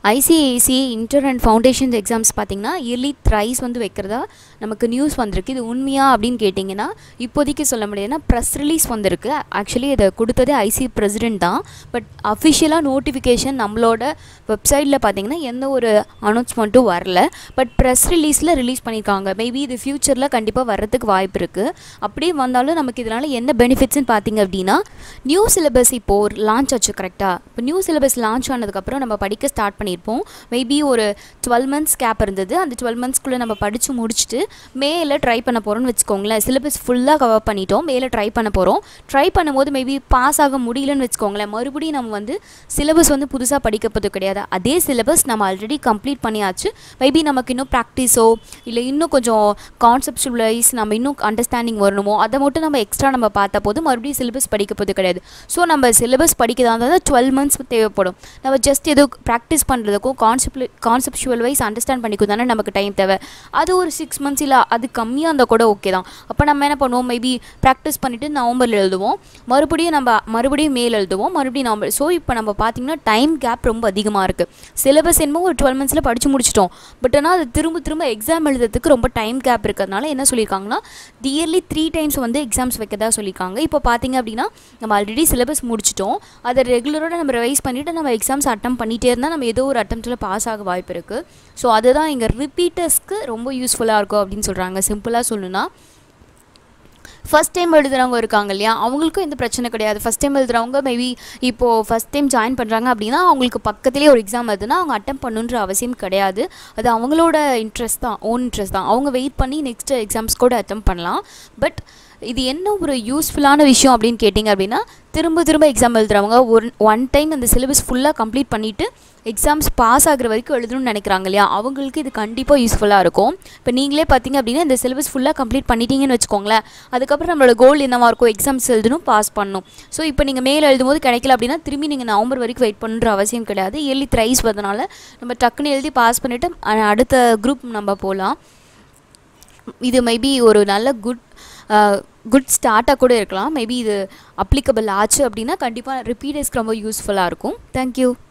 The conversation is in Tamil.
ICICI inter and foundation exams பார்த்தீங்கன்னா இயர்லி த்ரைஸ் வந்து வைக்கிறதா நமக்கு நியூஸ் வந்திருக்கு இது உண்மையா அப்படின்னு கேட்டிங்கன்னா இப்போதைக்கு சொல்ல முடியாதுன்னா ப்ரெஸ் ரிலீஸ் வந்திருக்கு ஆக்சுவலி இதை கொடுத்ததே ஐசி பிரசிடென்ட் தான் பட் அஃபிஷியலாக நோட்டிஃபிகேஷன் நம்மளோட வெப்சைட்டில் பார்த்தீங்கன்னா எந்த ஒரு அனௌன்ஸ்மெண்ட்டும் வரல பட் ப்ரெஸ் ரிலீஸில் ரிலீஸ் பண்ணியிருக்காங்க மேபி இது ஃப்யூச்சரில் கண்டிப்பாக வர்றதுக்கு வாய்ப்பு இருக்குது அப்படியே வந்தாலும் நமக்கு இதனால் என்ன பெனிஃபிட்ஸ்னு பார்த்தீங்க அப்படின்னா நியூ சிலபஸ் இப்போது லான்ச் ஆச்சு கரெக்டாக இப்போ நியூ சிலபஸ் லான்ச் ஆனதுக்கப்புறம் நம்ம படிக்க ஸ்டார்ட் பண்ணியிருப்போம் மேபி ஒரு டுவெல் மந்த்ஸ் கேப் இருந்தது அந்த டுவெல் மந்த்ஸ்க்குள்ளே நம்ம படித்து முடிச்சுட்டு மேல ட்ரை பண்ண போகிறோம்னு வச்சுக்கோங்களேன் சிலபஸ் ஃபுல்லாக கவர் பண்ணிட்டோம் மேலே ட்ரை பண்ண போகிறோம் ட்ரை பண்ணும்போது மேபி பாஸ் ஆக முடியலன்னு வச்சுக்கோங்களேன் மறுபடியும் நம்ம வந்து சிலபஸ் வந்து புதுசாக படிக்கப்பது கிடையாது அதே சிலபஸ் நம்ம ஆல்ரெடி கம்ப்ளீட் பண்ணியாச்சு மேபி நமக்கு இன்னும் ப்ராக்டிஸோ இல்லை இன்னும் கொஞ்சம் கான்செப்டுவலைஸ் நம்ம இன்னும் அண்டர்ஸ்டாண்டிங் வரணுமோ அதை மட்டும் நம்ம எக்ஸ்ட்ரா நம்ம பார்த்த போது மறுபடியும் சிலபஸ் படிக்கப்பது கிடையாது ஸோ நம்ம சிலபஸ் படிக்கிறதா இருந்தால் டுவெல் மந்த்ஸ் தேவைப்படும் நம்ம ஜஸ்ட் ஏதோ ப்ராக்டிஸ் பண்ணுறதுக்கும் கான்செப்ட் கான்செப்டுவல் வைஸ் அண்டர்ஸ்டாண்ட் பண்ணிக்கும் தானே நமக்கு டைம் தேவை அது ஒரு சிக்ஸ் மந்த்ஸ் இல்லை அது கம்மியாக இருந்தால் கூட ஓகே தான் அப்போ நம்ம என்ன பண்ணுவோம் மேபி ப்ராக்டிஸ் பண்ணிவிட்டு நவம்பரில் எழுதுவோம் மறுபடியும் நம்ம மறுபடியும் மேல் எழுதுவோம் மறுபடியும் நவம்பர் ஸோ இப்போ நம்ம பார்த்திங்கன்னா டைம் கேப் ரொம்ப அதிகமாக இருக்குது சிலபஸ் என்னமோ ஒரு டுவெல் மந்த்ஸில் படித்து முடிச்சிட்டோம் பட் ஆனால் அது திரும்ப திரும்ப எக்ஸாம் எழுதுறதுக்கு ரொம்ப டைம் கேப் இருக்கிறதுனால என்ன சொல்லியிருக்காங்கன்னா இயர்லி த்ரீ டைம்ஸ் வந்து எக்ஸாம்ஸ் வைக்கதா சொல்லியிருக்காங்க இப்போ பார்த்தீங்க அப்படின்னா நம்ம ஆல்ரெடி சிலபஸ் முடிச்சிட்டோம் அதை ரெகுலரோட நம்ம ரிவைஸ் பண்ணிவிட்டு நம்ம எக்ஸாம்ஸ் அட்டம் பண்ணிகிட்டே இருந்தால் நம்ம ஏதோ ஒரு அட்டம்ப்ட்டில் பாஸ் ஆக வாய்ப்பு இருக்குது ஸோ அதுதான் இங்கே ரிப்பீட்டர்ஸ்க்கு ரொம்ப யூஸ்ஃபுல்லாக இருக்கும் அப்படின்னு சொல்கிறாங்க சிம்பிளாக சொல்லணும்னா ஃபஸ்ட் டைம் எழுதுகிறவங்க இருக்காங்க இல்லையா அவங்களுக்கும் எந்த பிரச்சனை கிடையாது ஃபஸ்ட் டைம் எழுதுகிறவங்க மேபி இப்போது ஃபஸ்ட் டைம் ஜாயின் பண்ணுறாங்க அப்படின்னா அவங்களுக்கு பக்கத்துலேயே ஒரு எக்ஸாம் வருதுன்னா அவங்க அட்டம் பண்ணுன்ற அவசியம் கிடையாது அது அவங்களோட இன்ட்ரெஸ்ட் தான் ஓன் இன்ட்ரெஸ்ட் தான் அவங்க வெயிட் பண்ணி நெக்ஸ்ட் எக்ஸாம்ஸ் கூட அட்டம் பண்ணலாம் பட் இது என்ன ஒரு யூஸ்ஃபுல்லான விஷயம் அப்படின்னு கேட்டிங்க அப்படின்னா திரும்ப திரும்ப எக்ஸாம் எழுதுறவங்க ஒரு ஒன் டைம் அந்த சிலபஸ் ஃபுல்லாக கம்ப்ளீட் பண்ணிவிட்டு எக்ஸாம்ஸ் பாஸ் ஆகிற வரைக்கும் எழுதணும்னு நினைக்கிறாங்க இல்லையா அவங்களுக்கு இது கண்டிப்பாக யூஸ்ஃபுல்லாக இருக்கும் இப்போ நீங்களே பார்த்தீங்க அப்படின்னா இந்த சிலபஸ் ஃபுல்லாக கம்ப்ளீட் பண்ணிட்டீங்கன்னு வச்சுக்கோங்களேன் அதுக்கப்புறம் நம்மளோட கோல் என்னவாக இருக்கும் எக்ஸாம்ஸ் எழுதணும் பாஸ் பண்ணணும் ஸோ இப்போ நீங்கள் மேலே எழுதும்போது கிடைக்கல அப்படின்னா திரும்பி நீங்கள் நவம்பர் வரைக்கும் வெயிட் பண்ணுற அவசியம் கிடையாது இயர்லி த்ரைஸ் வரதுனால நம்ம டக்குன்னு எழுதி பாஸ் பண்ணிவிட்டு அடுத்த குரூப் நம்ம போகலாம் இது மேபி ஒரு நல்ல குட் குட் ஸ்டார்ட்டாக கூட இருக்கலாம் மேபி இது அப்ளிகபிள் ஆச்சு அப்படின்னா கண்டிப்பாக ரிப்பீட்டர்ஸ்க்கு ரொம்ப யூஸ்ஃபுல்லாக இருக்கும் தேங்க்யூ